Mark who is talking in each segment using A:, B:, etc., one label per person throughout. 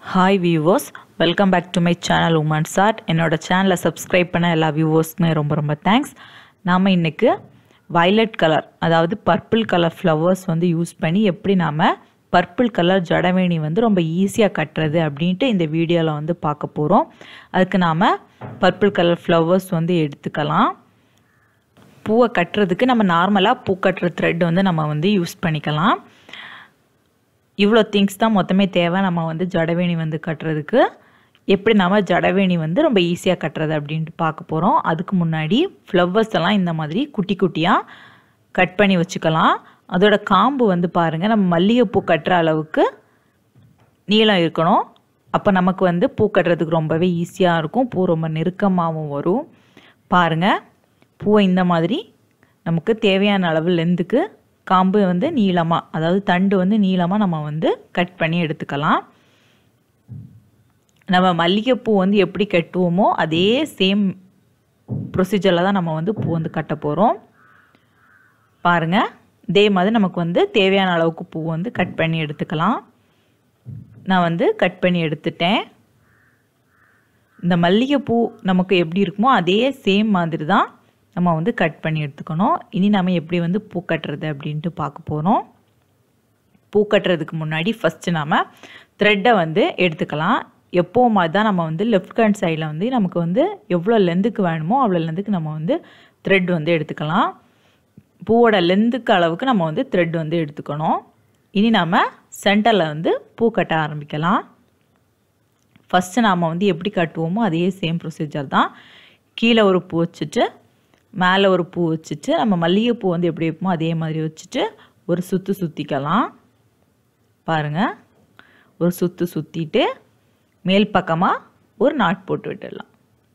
A: hi viewers welcome back to my channel women's art என்னோட சேனலை subscribe பண்ண எல்லா வியூவர்ஸ்க்குமே ரொம்ப ரொம்ப தேங்க்ஸ் நாம் இன்றைக்கு violet கலர் அதாவது பர்பிள் கலர் ஃப்ளவர்ஸ் வந்து யூஸ் பண்ணி எப்படி நாம் பர்பிள் கலர் ஜடவேணி வந்து ரொம்ப ஈஸியாக கட்டுறது அப்படின்ட்டு இந்த வீடியோவில் வந்து பார்க்க போகிறோம் அதுக்கு நாம் பர்பிள் கலர் ஃப்ளவர்ஸ் வந்து எடுத்துக்கலாம் பூவை கட்டுறதுக்கு நம்ம நார்மலாக பூ கட்டுற த்ரெட் வந்து நம்ம வந்து யூஸ் பண்ணிக்கலாம் இவ்வளோ திங்ஸ் தான் மொத்தமே தேவை நம்ம வந்து ஜடவேணி வந்து கட்டுறதுக்கு எப்படி நம்ம ஜடவேணி வந்து ரொம்ப ஈஸியாக கட்டுறது அப்படின்ட்டு பார்க்க போகிறோம் அதுக்கு முன்னாடி ஃப்ளவர்ஸ் எல்லாம் இந்த மாதிரி குட்டி குட்டியாக கட் பண்ணி வச்சுக்கலாம் அதோட காம்பு வந்து பாருங்கள் நம்ம மல்லிகைப்பூ கட்டுற அளவுக்கு நீளம் இருக்கணும் அப்போ நமக்கு வந்து பூ கட்டுறதுக்கு ரொம்பவே ஈஸியாக இருக்கும் பூ ரொம்ப நெருக்கமாகவும் வரும் பாருங்கள் பூவை இந்த மாதிரி நமக்கு தேவையான அளவு லென்த்துக்கு காம்பு வந்து நீளமாக அதாவது தண்டு வந்து நீளமாக நம்ம வந்து கட் பண்ணி எடுத்துக்கலாம் நம்ம மல்லிகைப்பூ வந்து எப்படி கட்டுவோமோ அதே சேம் ப்ரொசீஜரில் தான் நம்ம வந்து பூ வந்து கட்ட போகிறோம் பாருங்கள் இதே மாதிரி நமக்கு வந்து தேவையான அளவுக்கு பூ வந்து கட் பண்ணி எடுத்துக்கலாம் நான் வந்து கட் பண்ணி எடுத்துட்டேன் இந்த மல்லிகைப்பூ நமக்கு எப்படி இருக்குமோ அதே சேம் மாதிரி தான் நம்ம வந்து கட் பண்ணி எடுத்துக்கணும் இனி நம்ம எப்படி வந்து பூ கட்டுறது அப்படின்ட்டு பார்க்க போகிறோம் பூ கட்டுறதுக்கு முன்னாடி ஃபஸ்ட்டு நம்ம த்ரெட்டை வந்து எடுத்துக்கலாம் எப்போவும் மாதிரி தான் நம்ம வந்து லெஃப்ட் ஹேண்ட் சைடில் வந்து நமக்கு வந்து எவ்வளோ லென்த்துக்கு வேணுமோ அவ்வளோ லென்த்துக்கு நம்ம வந்து த்ரெட் வந்து எடுத்துக்கலாம் பூவோட லென்த்துக்கு அளவுக்கு நம்ம வந்து த்ரெட் வந்து எடுத்துக்கணும் இனி நம்ம சென்டரில் வந்து பூ கட்ட ஆரம்பிக்கலாம் ஃபஸ்ட்டு நாம் வந்து எப்படி கட்டுவோமோ அதே சேம் ப்ரொசீஜர் தான் கீழே ஒரு பூ வச்சுட்டு மேலே ஒரு பூ வச்சுட்டு நம்ம மல்லிகைப்பூ வந்து எப்படி வைப்போமோ அதே மாதிரி வச்சுட்டு ஒரு சுற்று சுற்றிக்கலாம் பாருங்கள் ஒரு சுற்று சுற்றிட்டு மேல் பக்கமாக ஒரு நாட் போட்டு விட்டுடலாம்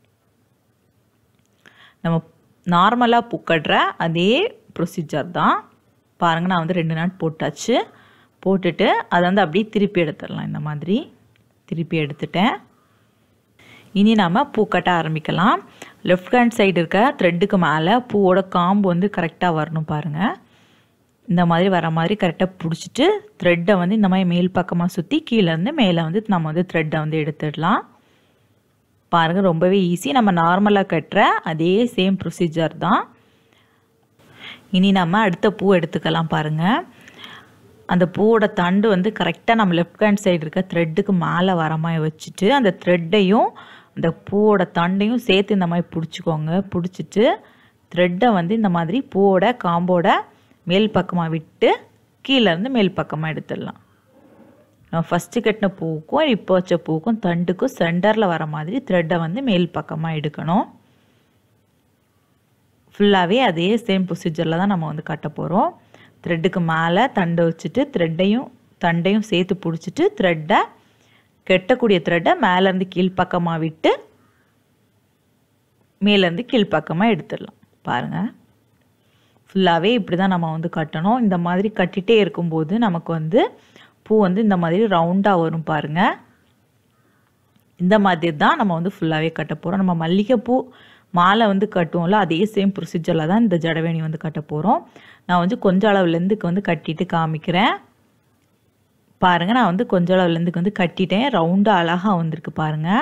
A: நம்ம நார்மலாக பூ கட்டுற அதே ப்ரொசீஜர் தான் பாருங்கள் நான் வந்து ரெண்டு நாட் போட்டாச்சு போட்டுட்டு அதை வந்து அப்படியே திருப்பி எடுத்துடலாம் இந்த மாதிரி திருப்பி எடுத்துட்டேன் இனி நாம் பூ கட்ட ஆரம்பிக்கலாம் லெஃப்ட் ஹேண்ட் சைடு இருக்க த்ரெட்டுக்கு மேலே பூவோட காம்பு வந்து கரெக்டாக வரணும் பாருங்கள் இந்த மாதிரி வர மாதிரி கரெக்டாக பிடிச்சிட்டு த்ரெட்டை வந்து இந்த மாதிரி மேல் பக்கமாக சுற்றி கீழேருந்து மேலே வந்து நம்ம வந்து த்ரெட்டை வந்து எடுத்துடலாம் பாருங்கள் ரொம்பவே ஈஸி நம்ம நார்மலாக கட்டுற அதே சேம் ப்ரொசீஜர் தான் இனி நம்ம அடுத்த பூ எடுத்துக்கலாம் பாருங்கள் அந்த பூவோட தண்டு வந்து கரெக்டாக நம்ம லெஃப்ட் ஹேண்ட் சைடு இருக்க த்ரெட்டுக்கு மேலே வர மாதிரி வச்சுட்டு அந்த த்ரெட்டையும் அந்த பூவோட தண்டையும் சேர்த்து இந்த மாதிரி பிடிச்சிக்கோங்க பிடிச்சிட்டு த்ரெட்டை வந்து இந்த மாதிரி பூவோட காம்போட மேல் பக்கமாக விட்டு கீழேருந்து மேல் பக்கமாக எடுத்துடலாம் நம்ம ஃபஸ்ட்டு கட்டின பூவுக்கும் இப்போ வச்ச பூவுக்கும் தண்டுக்கும் சென்டரில் வர மாதிரி த்ரெட்டை வந்து மேல் பக்கமாக எடுக்கணும் ஃபுல்லாகவே அதே சேம் ப்ரொசீஜரில் தான் நம்ம வந்து கட்ட போகிறோம் த்ரெட்டுக்கு மேலே தண்டை வச்சுட்டு த்ரெட்டையும் தண்டையும் சேர்த்து பிடிச்சிட்டு த்ரெட்டை கெட்டக்கூடிய த்ரெட்டை மேலேருந்து கீழ்ப்பக்கமாக விட்டு மேலேருந்து கீழ்ப்பக்கமாக எடுத்துடலாம் பாருங்கள் ஃபுல்லாகவே இப்படி தான் நம்ம வந்து கட்டணும் இந்த மாதிரி கட்டிகிட்டே இருக்கும்போது நமக்கு வந்து பூ வந்து இந்த மாதிரி ரவுண்டாக வரும் பாருங்கள் இந்த மாதிரி தான் நம்ம வந்து ஃபுல்லாகவே கட்ட போகிறோம் நம்ம மல்லிகைப்பூ மாலை வந்து கட்டுவோம்ல அதே சேம் ப்ரொசீஜரில் தான் இந்த ஜடவேணி வந்து கட்ட போகிறோம் நான் வந்து கொஞ்சம் அளவு லெந்துக்கு வந்து கட்டிட்டு காமிக்கிறேன் பாருங்கள் நான் வந்து கொஞ்சம் அளவு லெந்துக்கு வந்து கட்டிட்டேன் ரவுண்டாக அழகாக வந்திருக்கு பாருங்கள்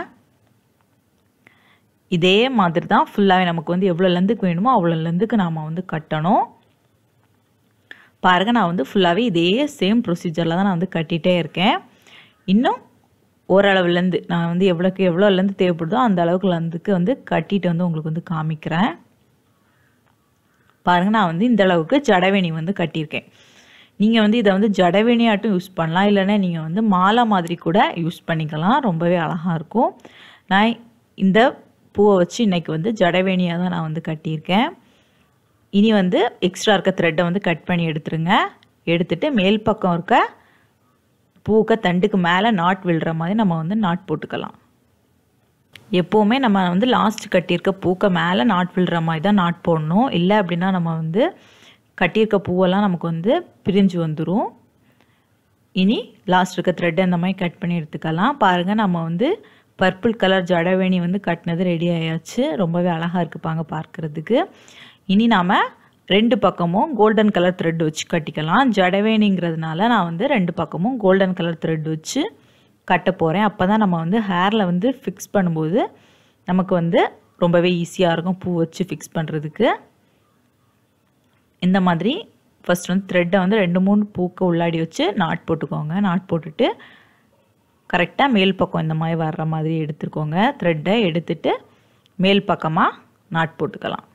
A: இதே மாதிரி தான் ஃபுல்லாகவே நமக்கு வந்து எவ்வளோ லெந்துக்கு வேணுமோ அவ்வளோ லெந்துக்கு நாம் வந்து கட்டணும் பாருங்கள் நான் வந்து ஃபுல்லாகவே இதே சேம் ப்ரொசீஜரில் தான் நான் வந்து கட்டிகிட்டே இருக்கேன் இன்னும் ஓரளவுலேருந்து நான் வந்து எவ்வளோக்கு எவ்வளோ லெந்து தேவைப்படுதோ அந்த அளவுக்கு லெந்துக்கு வந்து கட்டிட்டு வந்து உங்களுக்கு வந்து காமிக்கிறேன் பாருங்கள் நான் வந்து இந்த அளவுக்கு ஜடவேணி வந்து கட்டியிருக்கேன் நீங்கள் வந்து இதை வந்து ஜடவேணியாட்டும் யூஸ் பண்ணலாம் இல்லைன்னா நீங்கள் வந்து மாலை மாதிரி கூட யூஸ் பண்ணிக்கலாம் ரொம்பவே அழகாக இருக்கும் நான் இந்த பூவை வச்சு இன்றைக்கி வந்து ஜடவேணியாக தான் நான் வந்து கட்டியிருக்கேன் இனி வந்து எக்ஸ்ட்ரா இருக்க த்ரெட்டை வந்து கட் பண்ணி எடுத்துருங்க எடுத்துகிட்டு மேல் பக்கம் இருக்க பூக்க தண்டுக்கு மேலே நாட் விழுற மாதிரி நம்ம வந்து நாட் போட்டுக்கலாம் எப்போவுமே நம்ம வந்து லாஸ்ட் கட்டியிருக்க பூக்க மேலே நாட் விழுற மாதிரி தான் நாட் போடணும் இல்லை அப்படின்னா நம்ம வந்து கட்டியிருக்க பூவெல்லாம் நமக்கு வந்து பிரிஞ்சு வந்துடும் இனி லாஸ்ட் இருக்க த்ரெட்டை இந்த மாதிரி கட் பண்ணி எடுத்துக்கலாம் பாருங்கள் நம்ம வந்து பர்பிள் கலர் ஜடவேணி வந்து கட்டினது ரெடி ஆயாச்சு ரொம்பவே அழகாக இருக்குப்பாங்க பார்க்குறதுக்கு இனி நாம் ரெண்டு பக்கமும் கோல்டன் கலர் த்ரெட் வச்சு கட்டிக்கலாம் ஜடவேணிங்கிறதுனால நான் வந்து ரெண்டு பக்கமும் கோல்டன் கலர் த்ரெட் வச்சு கட்ட போகிறேன் அப்போ தான் நம்ம வந்து ஹேரில் வந்து ஃபிக்ஸ் பண்ணும்போது நமக்கு வந்து ரொம்பவே ஈஸியாக இருக்கும் பூ வச்சு ஃபிக்ஸ் பண்ணுறதுக்கு இந்த மாதிரி ஃபஸ்ட் வந்து த்ரெட்டை வந்து ரெண்டு மூணு பூக்க உள்ளாடி வச்சு நாட் போட்டுக்கோங்க நாட் போட்டுட்டு கரெக்டாக மேல் பக்கம் இந்த மாதிரி வர்ற மாதிரி எடுத்துக்கோங்க த்ரெட்டை எடுத்துட்டு மேல் பக்கமாக நாட் போட்டுக்கலாம்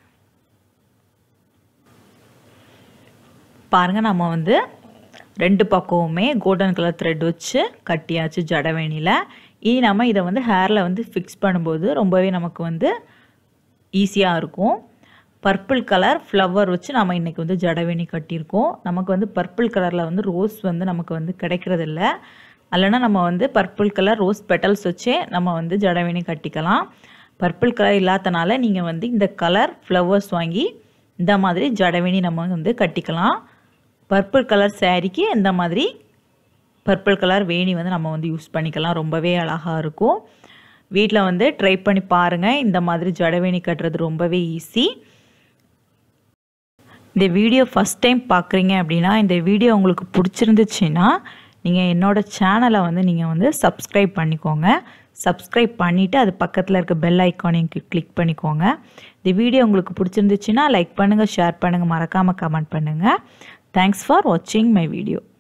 A: பாருங்கள் நம்ம வந்து ரெண்டு பக்கமுமே கோல்டன் கலர் த்ரெட் வச்சு கட்டியாச்சு ஜடவேணியில் இனி நம்ம இதை வந்து ஹேரில் வந்து ஃபிக்ஸ் பண்ணும்போது ரொம்பவே நமக்கு வந்து ஈஸியாக இருக்கும் பர்பிள் கலர் ஃப்ளவர் வச்சு நம்ம இன்றைக்கி வந்து ஜடவேணி கட்டியிருக்கோம் நமக்கு வந்து பர்பிள் கலரில் வந்து ரோஸ் வந்து நமக்கு வந்து கிடைக்கிறதில்ல இல்லைனா நம்ம வந்து பர்பிள் கலர் ரோஸ் பெட்டல்ஸ் வச்சே நம்ம வந்து ஜடவேணி கட்டிக்கலாம் பர்பிள் கலர் இல்லாதனால நீங்கள் வந்து இந்த கலர் ஃப்ளவர்ஸ் வாங்கி இந்த மாதிரி ஜடவேணி நம்ம வந்து கட்டிக்கலாம் பர்பிள் கலர் சேரீக்கு இந்த மாதிரி பர்பிள் கலர் வேணி வந்து நம்ம வந்து யூஸ் பண்ணிக்கலாம் ரொம்பவே அழகாக இருக்கும் வீட்டில் வந்து ட்ரை பண்ணி பாருங்கள் இந்த மாதிரி ஜடவேணி கட்டுறது ரொம்பவே ஈஸி இந்த வீடியோ ஃபஸ்ட் டைம் பார்க்குறீங்க அப்படின்னா இந்த வீடியோ உங்களுக்கு பிடிச்சிருந்துச்சுன்னா நீங்கள் என்னோடய சேனலை வந்து நீங்கள் வந்து சப்ஸ்கிரைப் பண்ணிக்கோங்க சப்ஸ்கிரைப் பண்ணிவிட்டு அது பக்கத்தில் இருக்க பெல் ஐக்கானையும் கிளிக் பண்ணிக்கோங்க இந்த வீடியோ உங்களுக்கு பிடிச்சிருந்துச்சுன்னா லைக் பண்ணுங்கள் ஷேர் பண்ணுங்கள் மறக்காமல் கமெண்ட் பண்ணுங்கள் தேங்க்ஸ் ஃபார் வாட்சிங் மை வீடியோ